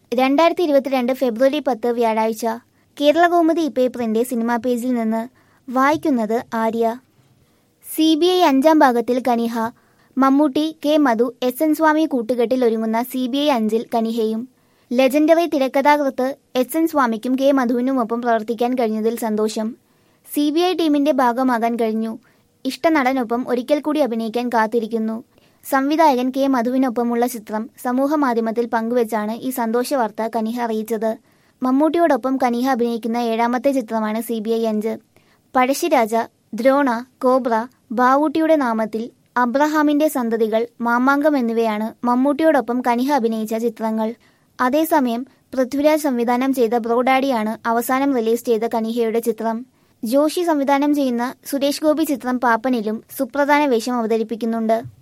രണ്ടായിരത്തി ഇരുപത്തിരണ്ട് ഫെബ്രുവരി പത്ത് വ്യാഴാഴ്ച കേരളകൗമുദി പേപ്പറിന്റെ സിനിമാ പേജിൽ നിന്ന് വായിക്കുന്നത് ആര്യ സി ബി ഐ അഞ്ചാം ഭാഗത്തിൽ Kaniha Mammootty K Madhu S N Swami കൂട്ടുകെട്ടിൽ ഒരുങ്ങുന്ന സി ബി ഐ അഞ്ചിൽ കനിഹയും ലെജൻഡറി തിരക്കഥാകൃത്ത് എസ് എൻ സ്വാമിക്കും കെ മധുവിനുമൊപ്പം പ്രവർത്തിക്കാൻ കഴിഞ്ഞതിൽ സന്തോഷം സി ബി ഐ ടീമിന്റെ ഭാഗമാകാൻ കഴിഞ്ഞു ഇഷ്ടനടനൊപ്പം ഒരിക്കൽ കൂടി അഭിനയിക്കാൻ കാത്തിരിക്കുന്നു സംവിധായകൻ കെ മധുവിനൊപ്പമുള്ള ചിത്രം സമൂഹമാധ്യമത്തിൽ പങ്കുവച്ചാണ് ഈ സന്തോഷ വാർത്ത കനിഹ അറിയിച്ചത് മമ്മൂട്ടിയോടൊപ്പം കനിഹ അഭിനയിക്കുന്ന ഏഴാമത്തെ ചിത്രമാണ് സി ബി ഐ അഞ്ച് പഴശ്ശിരാജ ദ്രോണ കോബ്ര ബാവൂട്ടിയുടെ നാമത്തിൽ അബ്രഹാമിന്റെ സന്തതികൾ മാമാങ്കം എന്നിവയാണ് മമ്മൂട്ടിയോടൊപ്പം കനിഹ അഭിനയിച്ച ചിത്രങ്ങൾ അതേസമയം പൃഥ്വിരാജ് സംവിധാനം ചെയ്ത ബ്രോഡാഡിയാണ് അവസാനം റിലീസ് ചെയ്ത കനിഹയുടെ ചിത്രം ജോഷി സംവിധാനം ചെയ്യുന്ന സുരേഷ് ഗോപി ചിത്രം പാപ്പനിലും സുപ്രധാന വേഷം അവതരിപ്പിക്കുന്നുണ്ട്